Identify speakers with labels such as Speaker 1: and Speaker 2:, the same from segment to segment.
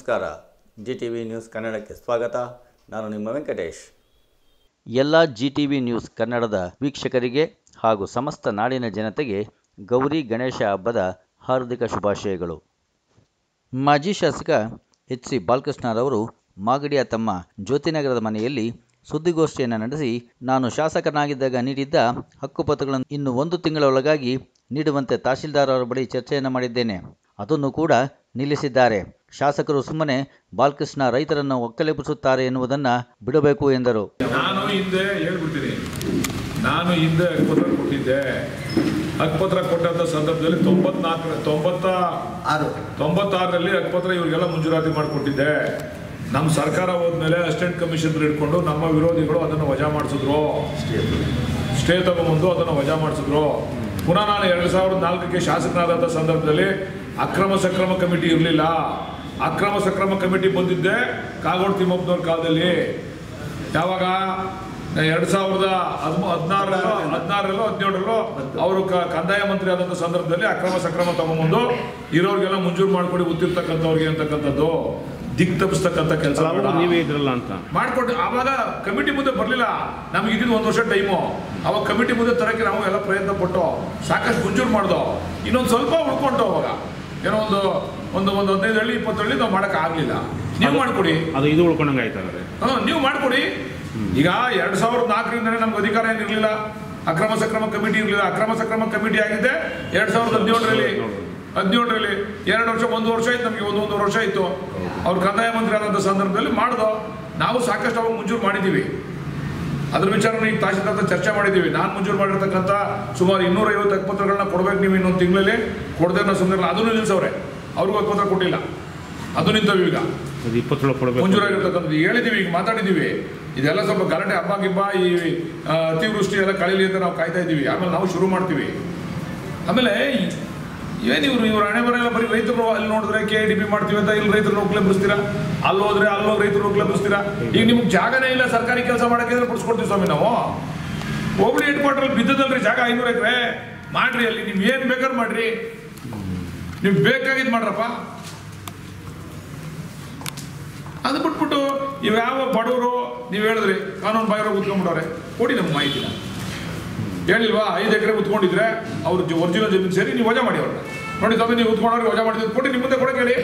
Speaker 1: ನಮಸ್ಕಾರ G T V news ಕನ್ನಡಕ್ಕೆ ಸ್ವಾಗತ ನಾನು ನಿಮ್ಮ ವೆಂಕಟೇಶ್
Speaker 2: ಎಲ್ಲ ಜಿ ಟಿ ವಿ ನ್ಯೂಸ್ ಕನ್ನಡದ ವೀಕ್ಷಕರಿಗೆ ಹಾಗೂ ಸಮಸ್ತ ನಾಡಿನ ಜನತೆಗೆ ಗೌರಿ ಗಣೇಶ ಹಬ್ಬದ ಹಾರ್ದಿಕ ಶುಭಾಶಯಗಳು ಮಾಜಿ ಶಾಸಕ ಎಚ್ ಸಿ ಬಾಲಕೃಷ್ಣರವರು ಮಾಗಡಿಯ ತಮ್ಮ ಜ್ಯೋತಿನಗರದ ಮನೆಯಲ್ಲಿ ಸುದ್ದಿಗೋಷ್ಠಿಯನ್ನು ನಡೆಸಿ ನಾನು ಶಾಸಕನಾಗಿದ್ದಾಗ ನೀಡಿದ್ದ ಹಕ್ಕುಪತ್ರಗಳನ್ನು ಇನ್ನು ಒಂದು ತಿಂಗಳ ಒಳಗಾಗಿ ನೀಡುವಂತೆ ತಹಶೀಲ್ದಾರ್ ಅವರ ಬಳಿ ಚರ್ಚೆಯನ್ನು ಮಾಡಿದ್ದೇನೆ ಅದನ್ನು ಕೂಡ ನಿಲ್ಲಿಸಿದ್ದಾರೆ ಶಾಸಕರು ಸುಮ್ಮನೆ ಬಾಲಕೃಷ್ಣ ರೈತರನ್ನು ಒಕ್ಕಲೆಬ್ಬಿಸುತ್ತಾರೆ ಎನ್ನುವುದನ್ನು ಬಿಡಬೇಕು ಎಂದರು
Speaker 3: ನಾನು ಹಿಂದೆ ಹೇಳ್ಬಿಡ್ತೀನಿ ನಾನು ಹಿಂದೆ ಹಕ್ಕುಪತ್ರ ಕೊಟ್ಟಿದ್ದೆ ಹಕ್ಕುಪತ್ರ ಕೊಟ್ಟಂತ ಸಂದರ್ಭದಲ್ಲಿ ತೊಂಬತ್ನಾಲ್ಕರ ತೊಂಬತ್ತ
Speaker 4: ಆರು
Speaker 3: ತೊಂಬತ್ತಾರರಲ್ಲಿ ಹಕ್ಕುಪತ್ರ ಇವರಿಗೆಲ್ಲ ಮಂಜೂರಾತಿ ಮಾಡಿಕೊಟ್ಟಿದ್ದೆ ನಮ್ಮ ಸರ್ಕಾರ ಹೋದ್ಮೇಲೆ ಅಸಿಸ್ಟೆಂಟ್ ಕಮಿಷನರ್ ಇಟ್ಕೊಂಡು ನಮ್ಮ ವಿರೋಧಿಗಳು ಅದನ್ನು ವಜಾ ಮಾಡಿಸಿದ್ರು ಸ್ಟೇ ತಗೊಂಬಂದು ಅದನ್ನು ವಜಾ ಮಾಡಿಸಿದ್ರು ಪುನಃ ನಾನು ಎರಡು ಸಾವಿರದ ನಾಲ್ಕಕ್ಕೆ ಶಾಸಕನಾದಂಥ ಸಂದರ್ಭದಲ್ಲಿ ಅಕ್ರಮ ಸಕ್ರಮ ಕಮಿಟಿ ಇರಲಿಲ್ಲ ಅಕ್ರಮ ಸಕ್ರಮ ಕಮಿಟಿ ಬಂದಿದ್ದೆ ಕಾಗೋಡು ತಿಮ್ಮಪ್ಪನವ್ರ ಕಾಲದಲ್ಲಿ ಯಾವಾಗ ಎರಡು ಸಾವಿರದ ಹದಿಮೂ ಹದಿನಾರರಲ್ಲೋ ಹದಿನಾರರಲ್ಲೋ ಹದಿನೇಳರಲ್ಲೋ ಅವರು ಕ- ಕಂದಾಯ ಮಂತ್ರಿ ಆದಂಥ ಸಂದರ್ಭದಲ್ಲಿ ಅಕ್ರಮ ಸಕ್ರಮ ತಗೊಂಬಂದು ಇರೋರಿಗೆಲ್ಲ ಮಂಜೂರು ಮಾಡ್ಕೊಡಿ ಗೊತ್ತಿರ್ತಕ್ಕಂಥವ್ರಿಗೆ ಅಂತಕ್ಕಂಥದ್ದು ದಿಕ್ ತಪ್ಪಿಸ್ತಕ್ಕಂಥ ಕೆಲಸ
Speaker 5: ನೀವೇ ಇದ್ರಲ್ಲ ಅಂತ
Speaker 3: ಮಾಡ್ಕೊಟ್ಟು ಆವಾಗ ಕಮಿಟಿ ಮುಂದೆ ಬರಲಿಲ್ಲ ನಮ್ಗೆ ಇದ್ದಿದ್ದು ಒಂದು ವರ್ಷ ಟೈಮು ಅವಾಗ ಕಮಿಟಿ ಮುಂದೆ ತರಕ್ಕೆ ನಾವು ಎಲ್ಲ ಪ್ರಯತ್ನ ಪಟ್ಟು ಸಾಕಷ್ಟು ಮಂಜೂರು ಮಾಡ್ದೋ ಇನ್ನೊಂದು ಸ್ವಲ್ಪ ಉಳ್ಕೊಂಡು ಅವಾಗ ಏನೋ ಒಂದು ಒಂದು ಒಂದು ಹದಿನೈದು ಹಳ್ಳಿ ಇಪ್ಪತ್ತು ಹಳ್ಳಿ ನಾವು ಮಾಡಕ್ ಆಗ್ಲಿಲ್ಲ ನೀವು ಮಾಡ್ಕೊಡಿ
Speaker 5: ಅದು ಇದು ಉಳ್ಕೊಂಡಂಗೆ ಆಯ್ತಾದ್ರೆ
Speaker 3: ಹ್ಮ್, ನೀವು ಮಾಡ್ಕೊಡಿ ಈಗ ಎರಡ್ ಸಾವಿರದ ನಾಲ್ಕರಿಂದನೇ ನಮ್ಗೆ ಅಧಿಕಾರ ಏನಿರಲಿಲ್ಲ ಅಕ್ರಮ ಸಕ್ರಮ ಕಮಿಟಿ ಇರಲಿಲ್ಲ ಅಕ್ರಮ ಸಕ್ರಮ ಕಮಿಟಿ ಆಗಿದೆ ಎರಡ್ ಸಾವಿರದ ಹದಿನೇಳರಲ್ಲಿ ಹದಿನೇಳರಲ್ಲಿ ಎರಡು ವರ್ಷ ಒಂದು ವರ್ಷ ಆಯ್ತು ನಮಗೆ ಒಂದು ಒಂದು ವರ್ಷ ಆಯ್ತು ಅವ್ರು ಕಂದಾಯ ಮಂತ್ರಿ ಆದಂಥ ಸಂದರ್ಭದಲ್ಲಿ ಮಾಡ್ದೋ ನಾವು ಸಾಕಷ್ಟು ಅವಾಗ ಮಂಜೂರು ಮಾಡಿದ್ದೀವಿ ಅದ್ರ ವಿಚಾರನ ಈಗ ತಹಶೀಲ್ದಾರ್ ಹತ್ರ ಚರ್ಚೆ ಮಾಡಿದ್ದೀವಿ ನಾನು ಮಂಜೂರು ಮಾಡಿರ್ತಕ್ಕಂಥ ಸುಮಾರು ಇನ್ನೂರೈವತ್ತು ಹಕ್ಕುಪತ್ರಗಳನ್ನ ಕೊಡ್ಬೇಕು ನೀವು ಇನ್ನೊಂದು ತಿಂಗಳಲ್ಲಿ ಕೊಡದೆ ನಾವು ಸುಮ್ಮನೆ ಅದನ್ನು ನಿಲ್ಸವ್ರೆ ಅವ್ರಿಗೂ ಹಕ್ಕುಪತ್ರ ಕೊಟ್ಟಿಲ್ಲ ಅದು ನಿಂತವು ಈಗ
Speaker 5: ಅದು ಇಪ್ಪತ್ತೇಳು ಕೊಡಬೇಕು
Speaker 3: ಮಂಜೂರಾಗಿರ್ತಕ್ಕಂಥದ್ದು ಹೇಳಿದ್ದೀವಿ ಈಗ ಮಾತಾಡಿದ್ದೀವಿ ಇದೆಲ್ಲ ಸ್ವಲ್ಪ ಗಲಾಟೆ ಹಬ್ಬ ಗಿಬ್ಬ ಈ ಆ, ಅತಿವೃಷ್ಟಿ ಎಲ್ಲ ಕಳೀಲಿ ಅಂತ ನಾವು ಕಾಯ್ತಾ ಇದ್ದೀವಿ ಆಮೇಲೆ ನಾವು ಶುರು ಮಾಡ್ತೀವಿ ಆಮೇಲೆ ಈ- ಏನು ಇವರು ಇವ್ರ ಹಣೆ ಬರ ಎಲ್ಲ ಬರೀ ರೈತರು ಅಲ್ಲಿ ನೋಡಿದ್ರೆ ಕೆ ಡಿ ಪಿ ಮಾಡ್ತೀವಿ ಅಂತ ಇಲ್ಲಿ ರೈತರು ನೌಕಲೆ ಬಿಡಿಸ್ತೀರಾ ಅಲ್ಲಿ ಹೋದ್ರೆ ಅಲ್ಲಿ ಹೋಗಿ ರೈತರು ನೌಕಲೆ ಬಿಡಿಸ್ತೀರಾ ಈಗ ನಿಮ್ಗೆ ಜಾಗನೇ ಇಲ್ಲ ಸರ್ಕಾರಿ ಕೆಲಸ ಮಾಡಕ್ಕೆ ಅಂದ್ರೆ ಬಿಡಿಸ್ಕೊಡ್ತೀವಿ ಸ್ವಾಮಿ ನಾವು ಹೋಬಳಿ ಹೆಡ್ ಕ್ವಾರ್ಟರ್ ಬಿದ್ದದಲ್ರಿ ಜಾಗ ಐನೂರು ಎಕರೆ ಮಾಡ್ರಿ ಅಲ್ಲಿ ನೀವು ಏನು ಬೇಕಾದ್ರೆ ಮಾಡ್ರಿ ನಿಮ್ಗೆ ಬೇಕಾಗಿದ್ದು ಮಾಡ್ರಪ್ಪ ಅದು ಬಿಟ್ಬಿಟ್ಟು ಇವು ಯಾವ ಬಡವರು ನೀವು ಹೇಳಿದ್ರಿ ಕಾನೂನು ಬಾಯಿರೋ ಕೂತ್ಕೊಂಡ್ಬಿಟ್ಟವ್ರೆ ಕೊಡಿ ನಮ್ಗೆ ಮಾಹಿತಿನ ಹೇಳಿಲ್ವಾ ಐದು ಎಕರೆ ಉತ್ಕೊಂಡಿದ್ರೆ ಅವ್ರ ಒರಿಜಿನಲ್ ಜಮೀನು ಸೇರಿ ನೀವು ವಜಾ ಮಾಡಿ ಅವ್ರನ್ನ ನೋಡಿ ತಮ್ಮ ನೀವು ಉತ್ಕೊಂಡವ್ರಿಗೆ ವಜಾ ಮಾಡಿದ್ದು ಕೊಡಿ ನಿಮ್ಮ ಮುಂದೆ ಕೊಡಕ್ಕೆ ಹೇಳಿ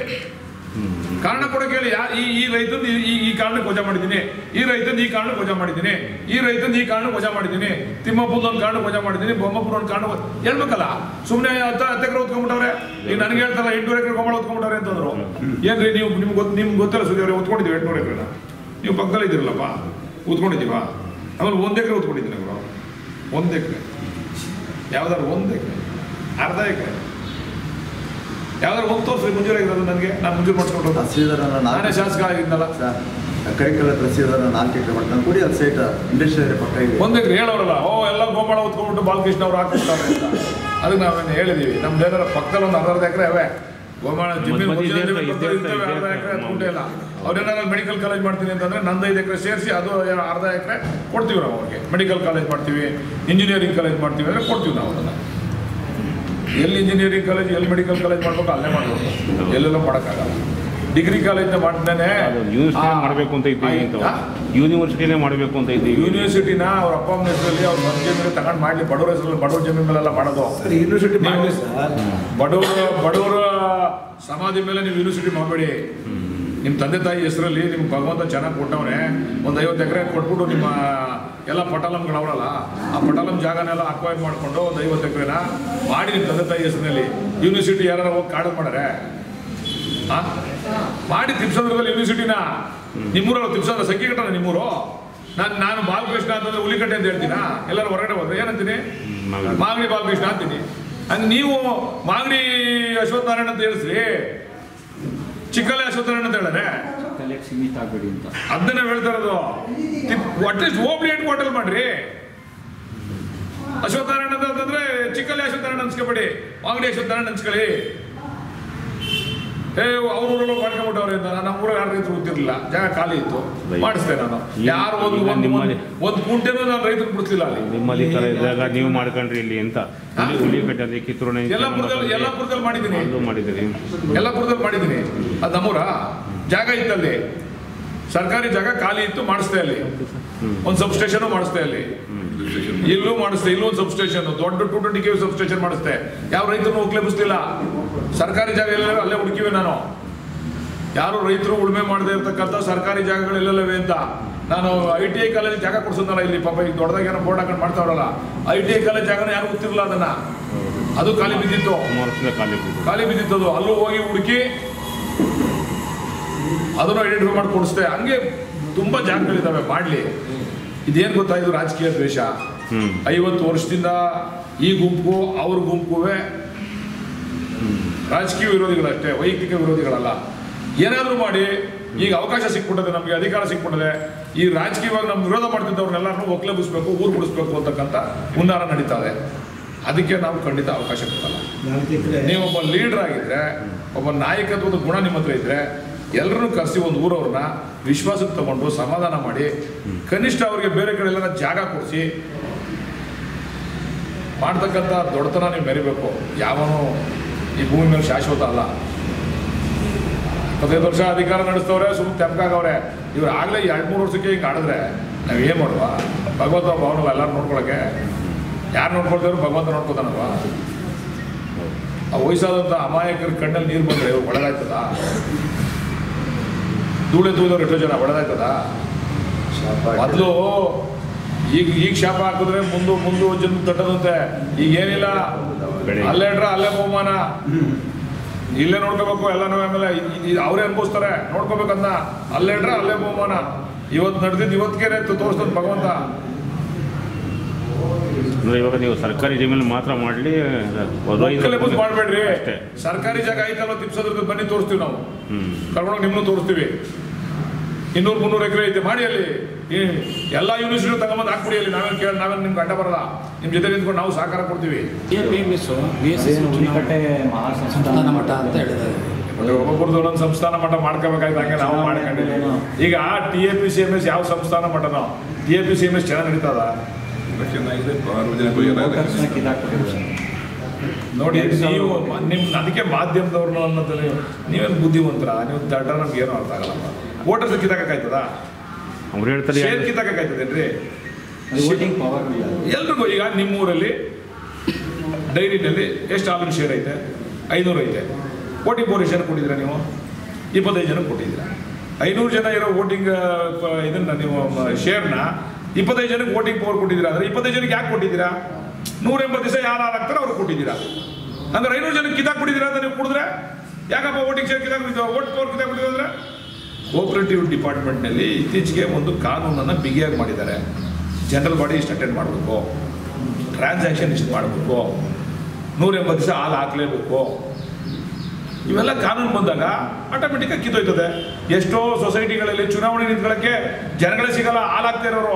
Speaker 3: ಕಾರಣ ಕೊಡಕ್ಕೆ ಹೇಳಿ ಯಾ ಈ ಈ ರೈತಂದು ಈ- ಈ ಈ ಕಾರಣಕ್ಕೆ ವಜಾ ಮಾಡಿದ್ದೀನಿ ಈ ರೈತಂದು ಈ ಕಾರಣಕ್ಕೆ ವಜಾ ಮಾಡಿದ್ದೀನಿ ಈ ರೈತಂದು ಈ ಕಾರಣಕ್ಕೆ ವಜಾ ಮಾಡಿದ್ದೀನಿ ತಿಮ್ಮಪ್ಪಂದು ಒಂದು ಕಾರಣಕ್ಕೆ ವಜಾ ಮಾಡಿದ್ದೀನಿ ಬೊಮ್ಮಪ್ಪನ ಒಂದು ಕಾರಣ ಹೇಳ್ಬೇಕಲ್ಲ ಸುಮ್ಮನೆ ಹತ್ತು ಹತ್ತು ಎಕರೆ ಉತ್ಕೊಂಡ್ಬಿಟ್ಟವ್ರೆ ಈಗ ನನಗೆ ಹೇಳ್ತಾರಲ್ಲ ಎಂಟೂರು ಎಕರೆ ಗೊಂಬಳ ಉತ್ಕೊಂಡ್ಬಿಟ್ಟವ್ರೆ ಅಂತಂದ್ರು ಏನ್ರಿ ನೀವು ನಿಮ್ಗೆ ಗೊತ್ತು ನಿಮ್ಗೆ ಗೊತ್ತಲ್ಲ ಸುದ್ದಿ ಅವ್ರೆ ಉತ್ಕೊಂಡಿದ್ದೀವಿ ಎಂಟುನೂರು ಎಕರೆನ ನೀವು ಪಕ್ಕದಲ್ಲಿ ಇದ್ದೀರಲ್ಲಪ್ಪ ಉತ್ಕೊಂಡಿದ್ದೀವಾ ಆಮೇಲೆ ಒಂದು ಎಕರೆ ಉತ್ಕೊಂಡಿದ್ದೀನಿ ಅವರು ಒಂದು ಎಕರೆ ಯಾವ್ದಾದ್ರು ಒಂದು ಎಕರೆ ಅರ್ಧ ಎಕರೆ ಯಾವ್ದಾದ್ರು ಒಂದು ತೋರಿಸ್ರಿ ಮಂಜೂರಾಗಿರೋದು ನನಗೆ ನಾನು ಮಂಜೂರು ಮಾಡಿಸ್ಕೊಂಡು
Speaker 4: ತಹಸೀಲ್ದಾರನ
Speaker 3: ನಾನೇ
Speaker 4: ನಾಲ್ಕು
Speaker 3: ಶಾಸಕ ಆಗಿದ್ನಲ್ಲ
Speaker 4: ಸರ್ ಕರಿಕಲ ತಹಸೀಲ್ದಾರ ನಾಲ್ಕು ಎಕರೆ ಮಾಡ್ತಾನೆ ಕೊಡಿ ಅದು ಸೈಟ್ ಇಂಡಸ್ಟ್ರಿಯಲ್ ಪಕ್ಕ ಇದೆ
Speaker 3: ಒಂದ್ ಎಕರೆ ಹೇಳೋರಲ್ಲ ಓ ಎಲ್ಲ ಗೋಮಾಳ ಉತ್ಕೊಂಡ್ಬಿಟ್ಟು ಬಾಲಕೃಷ್ಣ ಅವ್ರು ಹಾಕಿರ್ತಾರೆ ಅಂತ ಅದಕ್ಕೆ ನಾವೇನು ಹೇಳಿದೀವಿ ನಮ್ದು ಏನಾರ ಪಕ್ಕದಲ್ಲಿ ಒಂದು ಅರ್ಧ ಅರ್ಧ ಎಕರೆ ಅವೆ ಗೋಮಾಳ ಜಮೀನು
Speaker 5: ಮಧ್ಯ
Speaker 3: ಒರಿಜಿನಲ್
Speaker 5: ಇದೆ
Speaker 3: ಜಮೀನು
Speaker 5: ಇದೆ
Speaker 3: ಪಕ್ಕದಲ್ಲಿ ಇರ್ತವೆ,
Speaker 5: ಇದೆ
Speaker 3: ಅರ್ಧ ಎಕರೆ
Speaker 5: ಇದೆ.
Speaker 3: ಹತ್ಕೊಂಡೇ ಇಲ್ಲ ಅವ್ರೇನಾರ ಮೆಡಿಕಲ್ ಕಾಲೇಜ್ ಮಾಡ್ತೀನಿ ಅಂತಂದ್ರೆ ನಂದು ಐದು ಎಕರೆ ಸೇರಿಸಿ ಅದು ಏನೋ ಅರ್ಧ ಎಕರೆ ಕೊಡ್ತೀವಿ ನಾವು ಅವ್ರಿಗೆ ಮೆಡಿಕಲ್ ಕಾಲೇಜ್ ಮಾಡ್ತೀವಿ ಇಂಜಿನಿಯರಿಂಗ್ ಕಾಲೇಜ್ ಮಾಡ್ತೀವಿ ಅಂದ್ರೆ ಕೊಡ್ತೀವಿ ನಾವು ಅದನ್ನ ಎಲ್ಲಿ ಇಂಜಿನಿಯರಿಂಗ್ ಕಾಲೇಜ್ ಎಲ್ಲಿ ಮೆಡಿಕಲ್ ಕಾಲೇಜ್ ಮಾಡ್ಬೇಕು ಅಲ್ಲೇ ಮಾಡ್ಬೇಕು ಎಲ್ಲೆಲ್ಲ ಮಾಡೋಕ್ಕಾಗಲ್ಲ ಡಿಗ್ರಿ ಕಾಲೇಜ್ನ ಮಾಡ್ದೇನೆ
Speaker 5: ಅದು ಯೂನಿವರ್ಸಿಟಿ ಮಾಡಬೇಕು ಅಂತ ಇದ್ದೀವಿ ಅಂತ ಯೂನಿವರ್ಸಿಟಿನೇ ಮಾಡಬೇಕು ಅಂತ ಇದ್ದೀವಿ
Speaker 3: ಯೂನಿವರ್ಸಿಟಿನ ಅವ್ರ ಅಪ್ಪ ಅಮ್ಮನ ಹೆಸರಲ್ಲಿ ಅವ್ರ ಸ್ವಂತ ಜಮೀನು ತಗೊಂಡು ಮಾಡ್ಲಿ ಬಡವರ ಹೆಸರಲ್ಲಿ ಬಡವರ ಜಮೀನು ಮೇಲೆಲ್ಲ ಮಾಡೋದು
Speaker 4: ಯೂನಿವರ್ಸಿಟಿ
Speaker 3: ನೀವು ಬಡವರ ಬಡವರ ಸಮಾಧಿ ಮೇಲೆ ನೀವು ಯೂನಿವರ್ಸಿಟಿ ಮಾಡಬೇಡಿ ನಿಮ್ಮ ತಂದೆ ತಾಯಿ ಹೆಸರಲ್ಲಿ ನಿಮ್ಗೆ ಭಗವಂತ ಚೆನ್ನಾಗಿ ಕೊಟ್ಟವನೆ ಒಂದು ಐವತ್ತು ಎಕರೆ ಕೊಟ್ಬಿಟ್ಟು ನಿಮ್ಮ ಎಲ್ಲ ಪಟಾಲಂಗಳವರಲ್ಲ ಆ ಪಟಾಲಂ ಜಾಗನೆಲ್ಲ ಅಕ್ವೈರ್ ಮಾಡಿಕೊಂಡು ಒಂದು ಐವತ್ತು ಎಕರೆನ ಮಾಡಿ ನಿಮ್ಮ ತಂದೆ ತಾಯಿ ಹೆಸರಿನಲ್ಲಿ ಯೂನಿವರ್ಸಿಟಿ ಯಾರು ಹೋಗಿ ಕಾಡೋದು ಮಾಡಾರೆ ಆ? ಮಾಡಿ ತಿಪ್ಸಂದ್ರದಲ್ಲಿ ಯೂನಿವರ್ಸಿಟಿನ ನಿಮ್ಮೂರಲ್ಲಿ ತಿಪ್ಸಂದ್ರ ಸಂಖ್ಯೆ ಕಟ್ಟಣ ನಿಮ್ಮೂರು ನಾನು ನಾನು ಬಾಲಕೃಷ್ಣ ಅಂತಂದ್ರೆ ಹುಲಿಕಟ್ಟೆ ಅಂತ ಹೇಳ್ತೀನಾ ಎಲ್ಲರೂ ಹೊರಗಡೆ ಹೋದ್ರೆ ಏನಂತೀನಿ
Speaker 5: ಮಾಗಡಿ.
Speaker 3: ಮಾಗಡಿ ಬಾಲಕೃಷ್ಣ ಅಂತೀನಿ ಹಂಗೆ ನೀವು ಮಾಗಡಿ ಅಶ್ವಥ್ ನಾರಾಯಣ ಅಂತ ಹೇಳಿಸ್ರಿ ಚಿಕ್ಕಲೆ ಅಶ್ವಥ್ ನಾರಾಯಣ ಅಂತ ಹೇಳರೆ
Speaker 6: ಸೀಮಿತ ಆಗಬೇಡಿ ಅಂತ
Speaker 3: ಅದನ್ನ ಹೇಳ್ತಾ ಇರೋದು ಅಟ್ಲೀಸ್ಟ್ ಹೋಗ್ಲಿ ಹೆಡ್ ಕ್ವಾರ್ಟರ್ ಮಾಡ್ರಿ ಅಶ್ವಥ್ ನಾರಾಯಣ ಅಂತ ಅಂತಂದ್ರೆ ಚಿಕ್ಕಲೆ ಅಶ್ವಥ್ ನಾರಾಯಣ ಅನ್ಸ್ಕೊಬೇಡಿ ಮಾಗಡಿ ಅಶ್ವಥ್ ನಾರಾಯಣ ಅನ್ಸ್ಕೊಳ್ಳಿ ಏ ಅವ್ರ ಊರಲ್ಲಿ ಮಾಡ್ಕೊಂಡ್ಬಿಟ್ಟವ್ರೆ ಅಂತ ನಮ್ಮ ಊರಲ್ಲಿ ಯಾರು ರೈತರು ಗೊತ್ತಿರಲಿಲ್ಲ ಜಾಗ ಖಾಲಿ ಇತ್ತು ಮಾಡಿಸ್ದೆ ನಾನು ಯಾರು ಒಂದು
Speaker 5: ಈಗ
Speaker 3: ಒಂದು
Speaker 5: ನಿಮ್ಮಲ್ಲಿ-
Speaker 3: ಒಂದು ಕುಂಟೆನೂ ನಾನು ರೈತರಿಗೆ ಬಿಡ್ತಿಲ್ಲ ಅಲ್ಲಿ
Speaker 5: ನಿಮ್ಮಲ್ಲಿ ಈ ಥರ ಇದ್ದಾಗ ನೀವು ಮಾಡ್ಕೊಂಡ್ರಿ ಇಲ್ಲಿ ಅಂತ ಹುಲಿ ಹುಲಿಕಟ್ಟಲ್ಲಿ ಕಿತ್ತೂರು
Speaker 3: ಎಲ್ಲಪುರದಲ್ಲಿ ಎಲ್ಲಪುರದಲ್ಲಿ ಮಾಡಿದ್ದೀನಿ
Speaker 5: ಅದು ಮಾಡಿದ್ದೀರಿ
Speaker 3: ಎಲ್ಲಪುರದಲ್ಲಿ ಮಾಡಿದ್ದೀನಿ ಅದು ನಮ್ಮೂರ ಜಾಗ ಇತ್ತಲ್ಲಿ ಸರ್ಕಾರಿ ಜಾಗ ಖಾಲಿ ಇತ್ತು ಮಾಡಿಸ್ದೆ ಅಲ್ಲಿ ಒಂದು ಸಬ್ ಸ್ಟೇಷನ್ ಮಾಡಿಸ್ದೆ ಅಲ್ಲಿ ಇಲ್ಲೂ ಮಾಡಿಸ್ದೆ ಇಲ್ಲೂ ಒಂದು ಸಬ್ ಸ್ಟೇಷನ್ ದೊಡ್ಡ two twenty K substation ಮಾಡಿಸ್ದೆ ಯಾವ ರೈತರು ಒಕ್ಲೆಬಿಸ್ತಿಲ್ಲ ಸರ್ಕಾರಿ ಜಾಗ ಎಲ್ಲ ಅಲ್ಲೇ ಹುಡುಕಿವೆ ನಾನು ಯಾರು ರೈತರು ಉಳುಮೆ ಮಾಡದೇ ಇರ್ತಕ್ಕಂಥ ಸರ್ಕಾರಿ ಜಾಗಗಳೆಲ್ಲವೇ ಅಂತ ನಾನು ಐ ಟಿ ಐ ಕಾಲೇಜ್ ಜಾಗ ಕೊಡ್ಸೋದಲ್ಲ ಇಲ್ಲಿ ಪಾಪ ಈಗ ದೊಡ್ಡದಾಗಿ ಏನೋ ಬೋರ್ಡ್ ಹಾಕೊಂಡು ಮಾಡ್ತಾವ್ರಲ್ಲ ಐ ಟಿ ಐ ಕಾಲೇಜ್ ಜಾಗನ ಯಾರು ಗೊತ್ತಿರಲಿಲ್ಲ ಅದನ್ನ ಅದು ಖಾಲಿ ಬಿದ್ದಿತ್ತು
Speaker 5: ಸುಮಾರು ವರ್ಷದಿಂದ ಖಾಲಿ ಬಿದ್ದು
Speaker 3: ಖಾಲಿ ಬಿದ್ದಿತ್ತದು ಅಲ್ಲೂ ಹೋಗಿ ಹುಡುಕಿ ಅದನ್ನು ಐಡೆಂಟಿಫೈ ಮಾಡಿ ಕೊಡಿಸ್ದೆ ಹಂಗೆ ತುಂಬ ಜಾಗಗಳಿದ್ದಾವೆ ಮಾಡಲಿ ಇದೇನು ಗೊತ್ತಾ ಇದು ರಾಜಕೀಯ ದ್ವೇಷ
Speaker 5: ಹ್ಮ್
Speaker 3: ಐವತ್ತು ವರ್ಷದಿಂದ ಈ ಗುಂಪು ಅವ್ರ ಗುಂಪುವೆ ರಾಜಕೀಯ ವಿರೋಧಿಗಳಷ್ಟೇ ವೈಯಕ್ತಿಕ ವಿರೋಧಿಗಳಲ್ಲ ಏನಾದರೂ ಮಾಡಿ ಈಗ ಅವಕಾಶ ಸಿಕ್ಬಿಟ್ಟದೆ ನಮಗೆ ಅಧಿಕಾರ ಸಿಕ್ಬಿಟ್ಟದೆ ಈ ರಾಜಕೀಯವಾಗಿ ನಮ್ಮ ವಿರೋಧ ಮಾಡ್ತಿದ್ದವ್ರನ್ನೆಲ್ಲರನ್ನೂ ಒಕ್ಲೆಬಿಸ್ಬೇಕು ಊರು ಬಿಡಿಸ್ಬೇಕು ಅಂತಕ್ಕಂಥ ಹುನ್ನಾರ ನಡೀತಾ ಇದೆ ಅದಕ್ಕೆ ನಾವು ಖಂಡಿತ ಅವಕಾಶ ಕೊಡಲ್ಲ ನೀವು ಒಬ್ಬ ಲೀಡರ್ ಆಗಿದ್ರೆ ಒಬ್ಬ ನಾಯಕತ್ವದ ಗುಣ ನಿಮ್ಮ ಹತ್ರ ಇದ್ರೆ ಎಲ್ಲರನ್ನೂ ಕರೆಸಿ ಒಂದು ಊರವ್ರನ್ನ ವಿಶ್ವಾಸಕ್ಕೆ ತಗೊಂಡು ಸಮಾಧಾನ ಮಾಡಿ ಕನಿಷ್ಠ ಅವ್ರಿಗೆ ಬೇರೆ ಕಡೆ ಎಲ್ಲ ಜಾಗ ಕೊಡಿಸಿ ಮಾಡ್ತಕ್ಕಂಥ ದೊಡ್ಡತನ ನೀವು ಮೆರಿಬೇಕು ಯಾವನು ಈ ಭೂಮಿ ಮೇಲೆ ಶಾಶ್ವತ ಅಲ್ಲ ಇಪ್ಪತ್ತೈದು ವರ್ಷ ಅಧಿಕಾರ ನಡೆಸ್ತವ್ರೆ ಸುಮ್ಮನೆ ತೆಪ್ಪಗಾಗವ್ರೆ ಇವ್ರು ಆಗಲೇ ಎರಡು ಮೂರು ವರ್ಷಕ್ಕೆ ಹಿಂಗೆ ಆಡಿದ್ರೆ ನಾವು ಏನು ಮಾಡುವ ಭಗವಂತ ಭವನಲ್ಲ ಎಲ್ಲರೂ ನೋಡ್ಕೊಳಕ್ಕೆ ಯಾರು ನೋಡ್ಕೊಳ್ತಾರೋ ಭಗವಂತ ನೋಡ್ಕೊತಾನಲ್ವಾ ಆ ವಯಸ್ಸಾದಂಥ ಅಮಾಯಕರ ಕಣ್ಣಲ್ಲಿ ನೀರು ಬಂದರೆ ಒಳಗಾಯ್ತದ ಧೂಳೆ ತೂದವ್ರು ಎಷ್ಟೋ ಜನ ಒಳಗಾಯ್ತದ ಮೊದಲು ಈಗ ಈಗ ಶಾಪ ಹಾಕಿದ್ರೆ ಮುಂದೆ ಮುಂದೆ ಜನ್ಮ ತಟ್ಟದಂತೆ ಈಗ ಏನಿಲ್ಲ
Speaker 5: ಬೆಳೆ.
Speaker 3: ಅಲ್ಲೇ ಇಡ್ರ ಅಲ್ಲೇ ಬಹುಮಾನ ಇಲ್ಲೇ ನೋಡ್ಕೋಬೇಕು ಎಲ್ಲನೂ ಆಮೇಲೆ ಇ- ಇ- ಅವರೇ ಅನ್ಭವಿಸ್ತಾರೆ ನೋಡ್ಕೋಬೇಕಂದ ಅಲ್ಲೇ ಇಡ್ರ ಅಲ್ಲೇ ಬಹುಮಾನ ಇವತ್ತು ನಡೆದಿದ್ದು ಇವತ್ತಿಗೆ ತೋರಿಸ್ತದ ಭಗವಂತ
Speaker 5: ಅಂದ್ರೆ ಇವಾಗ ನೀವು ಸರ್ಕಾರಿ ಜಮೀನು ಮಾತ್ರ ಮಾಡಲಿ
Speaker 3: ಒಕ್ಕಲೆಬಸ್ ಮಾಡಬೇಡ್ರಿ
Speaker 5: ಅಷ್ಟೇ
Speaker 3: ಸರ್ಕಾರಿ ಜಾಗ ಐತಲ್ವ ತಿಪ್ಸೋದ್ರ ಬನ್ನಿ ತೋರಿಸ್ತೀವಿ ನಾವು
Speaker 5: ಹ್ಮ್
Speaker 3: ಕರ್ಕೊಂಡೋಗಿ ನಿಮ್ಮನ್ನು ತೋರಿಸ್ತೀವಿ ಇನ್ನೂರು ಮುನ್ನೂರು ಎಕರೆ ಐತೆ ಮಾಡಿ ಅಲ್ಲಿ ಈ ಎಲ್ಲ ಯೂನಿವರ್ಸಿಟಿ ತಗೊಂಬಂದು ಹಾಕ್ಬಿಡಿ ಅಲ್ಲಿ ನಾವೇನು ಕೇಳಿ ನಾವೇನು ನಿಮ್ಗೆ ಅಡ್ಡ ಬರಲ್ಲ ನಿಮ್ಮ ಜೊತೆ ನಿಂತ್ಕೊಂಡು ನಾವು ಸಹಕಾರ ಕೊಡ್ತೀವಿ
Speaker 6: ಹುಲಿಕಟ್ಟೆ ಮಹಾಸಂಸ್ಥಾನ
Speaker 7: ಸಂಸ್ಥಾನ ಮಠ ಅಂತ ಹೇಳಿದ್ದಾರೆ
Speaker 3: ಮತ್ತೆ ಒಬ್ಬೊಬ್ರದ್ದು ಒಂದೊಂದು ಸಂಸ್ಥಾನ ಮಠ ಮಾಡ್ಕೋಬೇಕಾಯ್ತು ಹಂಗೆ ನಾವು ಮಾಡ್ಕೊಂಡಿದ್ದೀವಿ ಈಗ T A P C M S ಯಾವ ಸಂಸ್ಥಾನ ಮಠನೋ T A P C M S ಚೆನ್ನಾಗಿ ನಡೀತದ
Speaker 6: ಗೋಕರ್ಷಣ ಕಿದಾಕ್ಬಿಟ್ಟಿದ್ದಾರೆ
Speaker 3: ನೋಡಿ ನೀವು ನಿಮ್ಮ ಅದಕ್ಕೆ ಮಾಧ್ಯಮದವ್ರನ್ನ ಅನ್ನೋದು ನೀವು ನೀವೇನು ಬುದ್ಧಿವಂತರ ನೀವು ದಡ್ಡ ನಮ್ಗೆ ಏನೂ ಅರ್ಥ ಆಗಲ್ಲಪ್ಪ ವೋಟರ್ಸ್ ಕಿತ್ತಾಕಾಯ್ತದ
Speaker 5: ಅವ್ರು ಹೇಳ್ತಾರೆ
Speaker 3: ಶೇರ್ ಕಿತ್ತಾಕಾಯ್ತದೇನ್ರಿ
Speaker 6: ವೋಟಿಂಗ್ ಪವರ್ ಇಲ್ಲ
Speaker 3: ಎಲ್ರಿಗೂ ಈಗ ನಿಮ್ಮೂರಲ್ಲಿ ಡೈರಿನಲ್ಲಿ ಎಷ್ಟು ಹಾಲಿನ ಶೇರ್ ಐತೆ ಐನೂರು ಐತೆ ವೋಟಿಂಗ್ ಪವರ್ ಎಷ್ಟು ಜನ ಕೊಟ್ಟಿದ್ದೀರಾ ನೀವು ಇಪ್ಪತ್ತೈದು ಜನ ಕೊಟ್ಟಿದ್ದೀರಾ ಐನೂರು ಜನ ಇರೋ ವೋಟಿಂಗ್ ಇದನ್ನ ನೀವು ಶೇರ್ನ ಇಪ್ಪತ್ತೈದು ಜನಕ್ಕೆ ವೋಟಿಂಗ್ ಪವರ್ ಕೊಟ್ಟಿದ್ದೀರಾ ಅಂದರೆ ಇಪ್ಪತ್ತೈದು ಜನಕ್ಕೆ ಯಾಕೆ ಕೊಟ್ಟಿದ್ದೀರಾ ನೂರ ಎಂಬತ್ತು ದಿವಸ ಯಾರು ಹಾಕ್ತಾರೋ ಅವ್ರಿಗೆ ಕೊಟ್ಟಿದ್ದೀರಾ ಅಂದ್ರೆ ಐನೂರು ಜನಕ್ಕೆ ಕಿತ್ತಾಕ್ ಕೊಟ್ಟಿದ್ದೀರಾ ಅಂತ ನೀವು ಕುಡಿದ್ರೆ ಯಾಕಪ್ಪ ವೋಟಿಂಗ್ ಶೇರ್ ಕಿತ್ತಾಕ್ ವೋಟ್ ಪವರ್ ಕಿತ್ತಾಕ್ ಕೊಟ್ಟಿದ್ದೀರಾ ಅಂದರೆ ಕೋಆಪರೇಟಿವ್ ಡಿಪಾರ್ಟ್ಮೆಂಟ್ನಲ್ಲಿ ಇತ್ತೀಚೆಗೆ ಒಂದು ಕಾನೂನನ್ನು ಬಿಗಿಯಾಗಿ ಮಾಡಿದ್ದಾರೆ ಜನರಲ್ ಬಾಡಿ ಇಷ್ಟು ಅಟೆಂಡ್ ಮಾಡಬೇಕು ಟ್ರಾನ್ಸಾಕ್ಷನ್ ಇಷ್ಟು ಮಾಡಬೇಕು ನೂರ ಎಂಬತ್ತು ದಿವಸ ಹಾಲು ಹಾಕಲೇಬೇಕು ಇವೆಲ್ಲ ಕಾನೂನು ಬಂದಾಗ ಆಟೋಮೆಟಿಕ್ಕಾಗಿ ಕಿತ್ತೋಯ್ತದೆ ಎಷ್ಟೋ ಸೊಸೈಟಿಗಳಲ್ಲಿ ಚುನಾವಣೆ ನಿಂತ್ಕೊಳ್ಳೋಕ್ಕೆ ಜನಗಳೇ ಸಿಗಲ್ಲ ಹಾಲು ಹಾಕ್ತಾ ಇರೋರು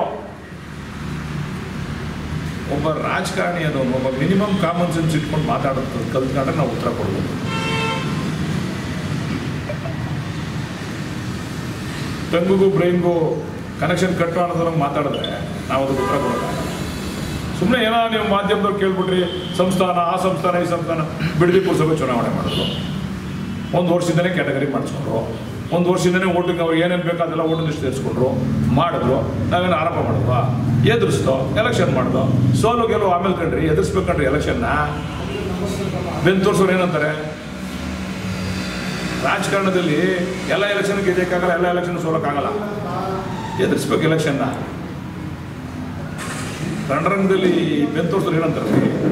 Speaker 3: ಒಬ್ಬ ರಾಜಕಾರಣಿ ಅದು ಒಬ್ಬ ಮಿನಿಮಮ್ ಕಾಮನ್ ಸೆನ್ಸ್ ಇಟ್ಕೊಂಡು ಮಾತಾಡೋದು ಕಲ್ತ್ಕೊಂಡ್ರೆ ನಾವು ಉತ್ತರ ಕೊಡ್ಬೋದು ಟಂಗುಗೂ ಬ್ರೈನ್ಗೂ ಕನೆಕ್ಷನ್ ಕಟ್ ಮಾಡೋದ್ರಂಗೆ ಮಾತಾಡಿದ್ರೆ ನಾವು ಅದಕ್ಕೆ ಉತ್ತರ ಕೊಡೋಕ್ಕಾಗಲ್ಲ ಸುಮ್ಮನೆ ಏನೋ ನೀವು ಮಾಧ್ಯಮದವ್ರು ಕೇಳ್ಬಿಟ್ರಿ ಸಂಸ್ಥಾನ ಆ ಸಂಸ್ಥಾನ ಈ ಸಂಸ್ಥಾನ ಬಿಡದಿ ಪುರಸಭೆ ಚುನಾವಣೆ ಮಾಡಿದ್ರು ಒಂದು ವರ್ಷದಿಂದನೇ ಕ್ಯಾಟಗರಿ ಮಾಡಿಸ್ಕೊಂಡ್ರು ಒಂದು ವರ್ಷದಿಂದನೇ ಓಟಿಂಗ್ ಅವ್ರಿಗೆ ಏನೇನು ಬೇಕು ಅದೆಲ್ಲ ಓಟಿಂಗ್ ಲಿಸ್ಟ್ ಸೇರಿಸ್ಕೊಂಡ್ರು ಮಾಡಿದ್ರು ನಾವೇನು ಆರೋಪ ಮಾಡಿದ್ವಾ ಎದುರಿಸ್ದೋ ಎಲೆಕ್ಷನ್ ಮಾಡ್ದೋ ಸೋಲು ಗೆಲುವು ಆಮೇಲೆ ಕಂಡ್ರಿ ಎದುರಿಸ್ಬೇಕಂಡ್ರಿ ಎಲೆಕ್ಷನ್ನ ಬೆನ್ ತೋರ್ಸೋರು ಏನಂತಾರೆ ರಾಜಕಾರಣದಲ್ಲಿ ಎಲ್ಲ ಎಲೆಕ್ಷನ್ ಗೆದ್ದಕ್ಕಾಗಲ್ಲ ಎಲ್ಲ ಎಲೆಕ್ಷನ್ ಸೋಲಕ್ಕಾಗಲ್ಲ ಎದುರಿಸ್ಬೇಕು ಎಲೆಕ್ಷನ್ನ ರಣರಂಗದಲ್ಲಿ ಬೆನ್ ತೋರ್ಸೋರು ಏನಂತಾರೆ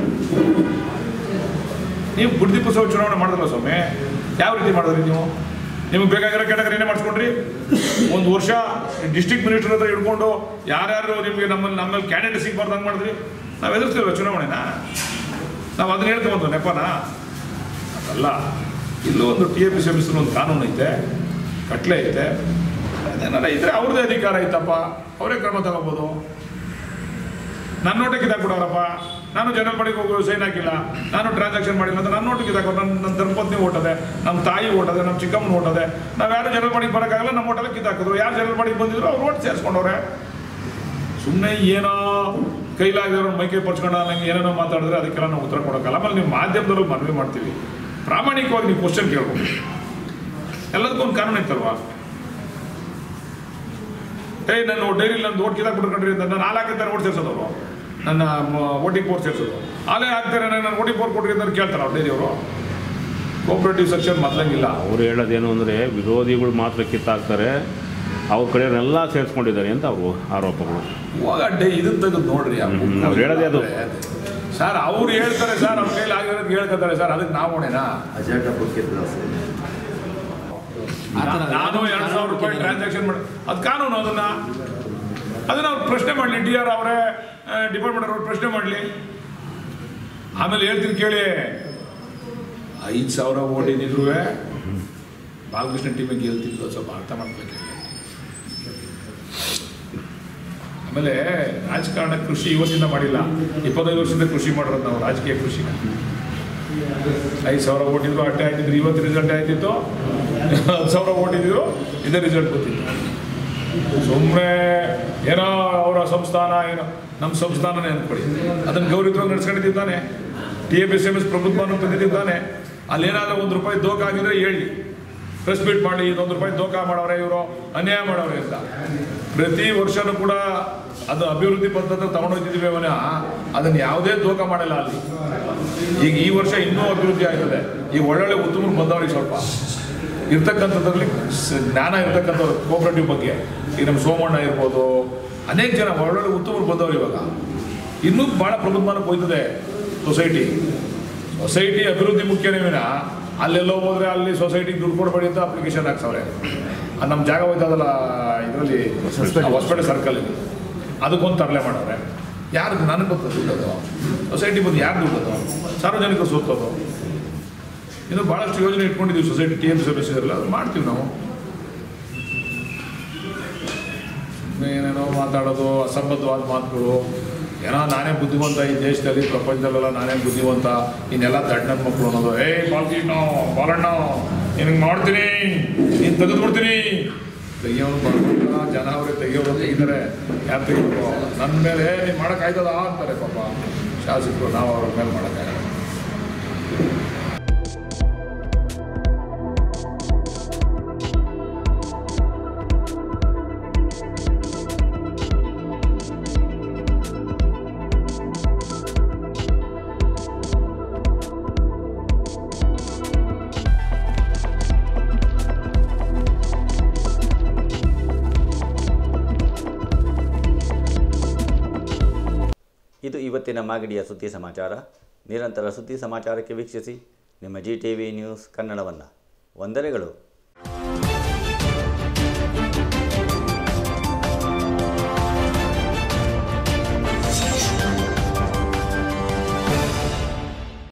Speaker 3: ನೀವು ಬುಡ್ದಿ ಪುಸ್ತಕ ಚುನಾವಣೆ ಮಾಡಿದ್ರಲ್ಲ ಸ್ವಾಮಿ ಯಾವ ರೀತಿ ಮಾಡಿದ್ರಿ ನೀವು ನಿಮಗೆ ಬೇಕಾಗಿರೋ ಕ್ಯಾಟಗರಿನೇ ಮಾಡಿಸ್ಕೊಂಡ್ರಿ ಒಂದು ವರ್ಷ ಡಿಸ್ಟ್ರಿಕ್ಟ್ ಮಿನಿಸ್ಟರ್ ಹತ್ರ ಹಿಡ್ಕೊಂಡು ಯಾರ್ಯಾರು ನಿಮಗೆ ನಮ್ಮಲ್ಲಿ ನಮ್ಮಲ್ಲಿ ಕ್ಯಾಂಡಿಡೇಟ್ ಸಿಗ್ಬಾರ್ದು ಮಾಡಿದ್ರಿ ನಾವು ಎದುರಿಸ್ತೀವಲ್ಲ ಚುನಾವಣೆನಾ ನಾವು ಅದನ್ನ ಹೇಳ್ಕೊಂಬಂದು ನೆಪನಾ ಅಲ್ಲ ಇಲ್ಲೂ ಒಂದು ಟಿ ಎ ಪಿ ಸಿ ಒಂದು ಕಾನೂನು ಐತೆ ಕಟ್ಲೆ ಐತೆ ಅದೇನಾರ ಇದ್ರೆ ಅವ್ರದ್ದೇ ಅಧಿಕಾರ ಐತಪ್ಪ ಅವರೇ ಕ್ರಮ ತಗೋಬೋದು ನನ್ನ ನೋಟಿಗೆ ಕಿತ್ತಾಕ್ಬಿಡೋರಪ್ಪ ನಾನು ಜನರಲ್ ಬಾಡಿಗೆ ಹೋಗೋ ಸೈನ್ ಹಾಕಿಲ್ಲ ನಾನು ಟ್ರಾನ್ಸಾಕ್ಷನ್ ಮಾಡಿಲ್ಲ ಅಂತ ನನ್ನ ನೋಟಿಗೆ ಕಿತ್ತಾಕೋ ನನ್ನ ನನ್ನ ಧರ್ಮಪತ್ನಿ ಓಟದೆ ನಮ್ಮ ತಾಯಿ ಓಟದೆ ನಮ್ಮ ಚಿಕ್ಕಮ್ಮನ ಓಟದೆ ನಾವು ಯಾರು ಜನರಲ್ ಬಾಡಿಗೆ ಬರೋಕ್ಕಾಗಲ್ಲ ನಮ್ಮ ಓಟಲ್ಲಿ ಕಿತ್ತಾಕಿದ್ರು ಯಾರು ಜನರಲ್ ಬಾಡಿಗೆ ಬಂದಿದ್ರು ಅವ್ರು ಓಟ್ ಸೇರಿಸ್ಕೊಂಡವ್ರೆ ಸುಮ್ಮನೆ ಏನೋ ಕೈಲಾಗಿರೋ ಮೈಕೈ ಪರ್ಚ್ಕೊಂಡು ನಂಗೆ ಏನೇನೋ ಮಾತಾಡಿದ್ರೆ ಅದಕ್ಕೆಲ್ಲ ನಾವು ಉತ್ತರ ಕೊಡೋಕ್ಕಲ್ಲ ಆಮೇಲೆ ನೀವು ಮಾಧ್ಯಮದವ್ರಿಗೆ ಮನವಿ ಮಾಡ್ತೀವಿ ಪ್ರಾಮಾಣಿಕವಾಗಿ ನೀವು ಕ್ವಶನ್ ಕೇಳ್ಬೋದು ಎಲ್ಲದಕ್ಕೂ ಒಂದು ಕಾನೂನು ಇತ್ತಲ್ವಾ ಏಯ್ ನನ್ನ ಡೈರಿ ನನ್ನ ಓಟ್ ಕಿದಾಕ್ ಬಿಟ್ಕೊಂಡ್ರಿ ಅಂತ ನಾನು ಹಾಲು ಹಾಕಿರ್ತಾರೆ ಓಟ್ ಸೇರ್ಸೋದವರು ನನ್ನ ಓಟಿಂಗ್ ಪೋರ್ ಸೇರ್ಸೋದು ಹಾಲೇ ಹಾಕ್ತಾರೆ ನನ್ನ ಓಟಿಂಗ್ ಪೋರ್ ಕೊಡ್ರಿ ಅಂತ ಕೇಳ್ತಾರೆ ಅವ್ರು ಡೈರಿಯವರು ಕೋಆಪರೇಟಿವ್ ಸೆಕ್ಷನ್ ಮೊದಲಂಗಿಲ್ಲ
Speaker 5: ಅವ್ರು ಹೇಳೋದೇನು ಅಂದರೆ ವಿರೋಧಿಗಳು ಮಾತ್ರ ಕಿತ್ತಾಕ್ತಾರೆ ಅವ್ರ ಕಡೆಯವರೆಲ್ಲ ಸೇರಿಸ್ಕೊಂಡಿದ್ದಾರೆ ಅಂತ ಅವರು ಆರೋಪಗಳು
Speaker 3: ಇವಾಗ ಡೇ ಇದನ್ನ ತೆಗೆದು ನೋಡ್ರಿ ಆ
Speaker 5: ಹ್ಮ್, ಅವ್ರು ಹೇಳೋದೇ ಅದು.
Speaker 3: ಸರ್ ಅವ್ರು ಹೇಳ್ತಾರೆ ಸರ್ ಅವ್ರ ಕೈಲಿ ಆಗಿರೋದು ಹೇಳ್ಕೊತಾರೆ ಸರ್ ಅದಕ್ಕೆ ನಾವು ಹೊಣೆನಾ
Speaker 4: ಅಜಾಟ ಬುಕ್ಕೆ ದಾಸೆ
Speaker 3: ನಾ- ನಾನು ಎರಡು ಸಾವಿರ ರೂಪಾಯಿ ಟ್ರಾನ್ಸಾಕ್ಷನ್ ಮಾಡಿ ಅದು ಕಾನೂನು ಅದನ್ನ ಅದನ್ನ ಅವ್ರು ಪ್ರಶ್ನೆ ಮಾಡಲಿ ಡಿ ಆರ್ ಅವರೇ ಡಿಪಾರ್ಟ್ಮೆಂಟ್ ಅವ್ರು ಪ್ರಶ್ನೆ ಮಾಡಲಿ ಆಮೇಲೆ ಹೇಳ್ತೀನಿ ಕೇಳಿ ಐದು ಸಾವಿರ ಓಟ್ ಏನಿದ್ರು ಬಾಲಕೃಷ್ಣ ಟೀಮಿಗೆ ಗೆಲ್ತಿದ್ರು ಸ್ವಲ್ಪ ಅರ್ಥ ಮಾಡ್ಬೇಕು ಆಮೇಲೆ ರಾಜಕಾರಣ ಕೃಷಿ ಇವತ್ತಿಂದ ಮಾಡಿಲ್ಲ ಇಪ್ಪತ್ತೈದು ವರ್ಷದಿಂದ ಕೃಷಿ ಮಾಡಿರೋದು ನಾವು ರಾಜಕೀಯ ಕೃಷಿನ ಐದು ಸಾವಿರ ಓಟ್ ಇದ್ರು ಅಟ್ಟೆ ಆಯ್ತಿದ್ರು ಇವತ್ತು ರಿಸಲ್ಟ್ ಆಯ್ತಿತ್ತು ಹತ್ತು ಸಾವಿರ ಓಟ್ ಇದ್ರು ಇದೇ ರಿಸಲ್ಟ್ ಗೊತ್ತಿತ್ತು ಸುಮ್ಮನೆ ಏನೋ ಅವರ ಸಂಸ್ಥಾನ ಏನೋ ನಮ್ಮ ಸಂಸ್ಥಾನನೇ ಅನ್ಕೊಳ್ಳಿ ಅದನ್ನು ಗೌರವವಾಗಿ ನಡ್ಸ್ಕೊಂಡಿದ್ದಾನೆ T A S M S ಪ್ರಭುತ್ವವನ್ನು ತಂದಿದ್ದಾನೆ ಅಲ್ಲೇನಾದ್ರೂ ಒಂದು ರೂಪಾಯಿ ದೋಖ ಆಗಿದ್ರೆ ಹೇಳಿ ಪ್ರೆಸ್ ಮೀಟ್ ಮಾಡಿ ಇದೊಂದು ರೂಪಾಯಿ ದೋಖ ಮಾಡವ್ರೆ ಇವರು ಅನ್ಯಾಯ ಮಾಡವ್ರೆ ಅಂತ ಪ್ರತಿ ವರ್ಷನೂ ಕೂಡ ಅದು ಅಭಿವೃದ್ಧಿ ಪದ್ಧತಿ ತಗೊಂಡೋಗ್ತಿದ್ದೀವಿ ಅವನ ಅದನ್ನು ಯಾವುದೇ ದೋಖ ಮಾಡಲ್ಲ ಅಲ್ಲಿ ಈಗ ಈ ವರ್ಷ ಇನ್ನೂ ಅಭಿವೃದ್ಧಿ ಆಗ್ತದೆ ಈಗ ಒಳ್ಳೊಳ್ಳೆ ಉತ್ತಮ ಬಂದವ್ರಿಗೆ ಸ್ವಲ್ಪ ಇರ್ತಕ್ಕಂಥದ್ರಲ್ಲಿ ಸ- ಜ್ಞಾನ ಇರ್ತಕ್ಕಂಥವ್ರು ಕೋಆಪರೇಟಿವ್ ಬಗ್ಗೆ ಈಗ ನಮ್ಮ ಸೋಮಣ್ಣ ಇರ್ಬೋದು ಅನೇಕ ಜನ ಒಳ್ಳೊಳ್ಳೆ ಉತ್ತಮರು ಬಂದವರು ಇವಾಗ ಇನ್ನೂ ಭಾಳ ಪ್ರಬುದ್ಧಮಾನಕ್ಕೆ ಹೋಯ್ತದೆ ಸೊಸೈಟಿ ಸೊಸೈಟಿ ಅಭಿವೃದ್ಧಿ ಮುಖ್ಯನೇ ವಿನ ಅಲ್ಲೆಲ್ಲೋ ಹೋದ್ರೆ ಅಲ್ಲಿ ಸೊಸೈಟಿಗೆ ದುಡ್ಡು ಕೊಡಬೇಡಿ ಅಂತ ಅಪ್ಲಿಕೇಶನ್ ಹಾಕ್ಸವ್ರೆ ಅದು ನಮ್ಮ ಜಾಗ ಹೋಯ್ತದಲ್ಲ ಇದರಲ್ಲಿ ಹೊಸಪೇಟೆ ಸರ್ಕಲ್ ಅದಕ್ಕೊಂದು ತರಲೆ ಮಾಡವ್ರೆ ಯಾರು ನನಗೆ ಗೊತ್ತದು ದುಡ್ಡದು ಸೊಸೈಟಿ ಬಂದು ಯಾರು ದುಡ್ಡದು ಸಾರ್ವಜನಿಕರು ಸೋತದು ಇನ್ನು ಭಾಳಷ್ಟು ಯೋಜನೆ ಇಟ್ಕೊಂಡಿದ್ದೀವಿ ಸೊಸೈಟಿ ಟಿ ಎಮ್ ಸರ್ವಿಸಿದ್ರಲ್ಲ ಅದು ಮಾಡ್ತೀವಿ ನಾವು ಸುಮ್ನೆ ಏನೇನೋ ಮಾತಾಡೋದು ಅಸಂಬದ್ಧವಾದ ಮಾತುಗಳು ಏನೋ ನಾನೇ ಬುದ್ಧಿವಂತ ಈ ದೇಶದಲ್ಲಿ ಪ್ರಪಂಚದಲ್ಲೆಲ್ಲ ನಾನೇ ಬುದ್ಧಿವಂತ ಇನ್ನೆಲ್ಲ ದಡ್ಡನ ಮಕ್ಕಳು ಅನ್ನೋದು ಏ ಬಾಲ್ಕೀನೋ ಬಾಲಣ್ಣ ನಿನಗೆ ಮಾಡ್ತೀನಿ ನೀನು ತೆಗೆದುಬಿಡ್ತೀನಿ ತೆಗಿಯೋನು ಬರ್ಬೇಕು ಜನ ಅವರೇ ತೆಗಿಯೋರು ತೆಗಿತಾರೆ ಯಾರು ತೆಗಿಬೇಕು ನನ್ನ ಮೇಲೆ ನೀನು ಮಾಡೋಕ್ಕಾಯ್ತದ ಅಂತಾರೆ ಪಾಪ ಶಾಸಕರು ನಾವು ಅವ್ರ ಮೇಲೆ ಮಾಡೋಕ್ಕಾಗಲ್ಲ
Speaker 1: ಇದು ಇವತ್ತಿನ ಮಾಗಡಿಯ ಸುದ್ದಿ ಸಮಾಚಾರ ನಿರಂತರ ಸುದ್ದಿ ಸಮಾಚಾರಕ್ಕೆ ವೀಕ್ಷಿಸಿ ನಿಮ್ಮ ಜಿ ಟಿ ವಿ ನ್ಯೂಸ್ ಕನ್ನಡವನ್ನು ವಂದನೆಗಳು